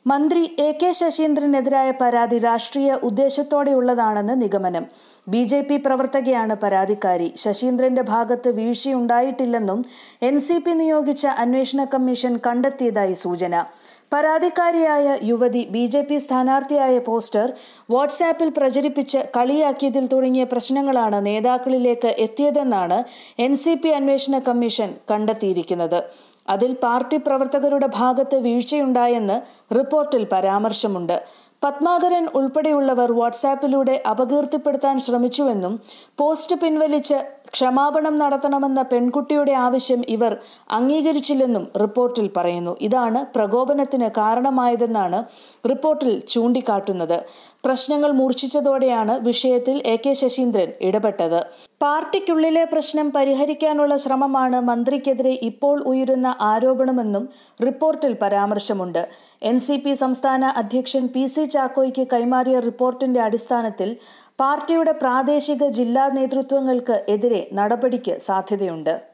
മന്ത്രി A K ശശീന്ദ്രനെതിരായ പരാതി രാഷ്ട്രീയ ഉദ്ദേശത്തോടെയുള്ളതാണെന്ന് നിഗമനം ബി ജെ പി പ്രവർത്തകയാണ് പരാതിക്കാരി ശശീന്ദ്രന്റെ ഭാഗത്ത് വീഴ്ചയുണ്ടായിട്ടില്ലെന്നും എൻ സി പി നിയോഗിച്ച അന്വേഷണ കമ്മീഷൻ കണ്ടെത്തിയതായി സൂചന പരാതിക്കാരിയായ യുവതി ബി ജെ പി സ്ഥാനാർത്ഥിയായ പോസ്റ്റർ വാട്സാപ്പിൽ പ്രചരിപ്പിച്ച് കളിയാക്കിയതിൽ തുടങ്ങിയ പ്രശ്നങ്ങളാണ് നേതാക്കളിലേക്ക് എത്തിയതെന്നാണ് എൻ സി പി അന്വേഷണ കമ്മീഷൻ കണ്ടെത്തിയിരിക്കുന്നത് അതിൽ പാർട്ടി പ്രവർത്തകരുടെ ഭാഗത്ത് വീഴ്ചയുണ്ടായെന്ന് റിപ്പോർട്ടിൽ പരാമർശമുണ്ട് പത്മാകരൻ ഉൾപ്പെടെയുള്ളവർ വാട്സാപ്പിലൂടെ അപകീർത്തിപ്പെടുത്താൻ ശ്രമിച്ചുവെന്നും പോസ്റ്റ് പിൻവലിച്ച് ക്ഷമാപണം നടത്തണമെന്ന പെൺകുട്ടിയുടെ ആവശ്യം ഇവർ അംഗീകരിച്ചില്ലെന്നും റിപ്പോർട്ടിൽ പറയുന്നു ഇതാണ് പ്രകോപനത്തിന് കാരണമായതെന്നാണ് റിപ്പോർട്ടിൽ ചൂണ്ടിക്കാട്ടുന്നത് പ്രശ്നങ്ങൾ മൂർച്ഛിച്ചതോടെയാണ് വിഷയത്തിൽ എ കെ ശശീന്ദ്രൻ ഇടപെട്ടത് പാർട്ടിക്കുള്ളിലെ പ്രശ്നം പരിഹരിക്കാനുള്ള ശ്രമമാണ് മന്ത്രിക്കെതിരെ ഇപ്പോൾ ഉയരുന്ന ആരോപണമെന്നും റിപ്പോർട്ടിൽ പരാമർശമുണ്ട് എൻ സി പി സംസ്ഥാന അധ്യക്ഷൻ പി സി ചാക്കോയ്ക്ക് കൈമാറിയ റിപ്പോർട്ടിന്റെ അടിസ്ഥാനത്തിൽ പാർട്ടിയുടെ പ്രാദേശിക ജില്ലാ നേതൃത്വങ്ങൾക്ക് എതിരെ നടപടിക്ക് സാധ്യതയുണ്ട്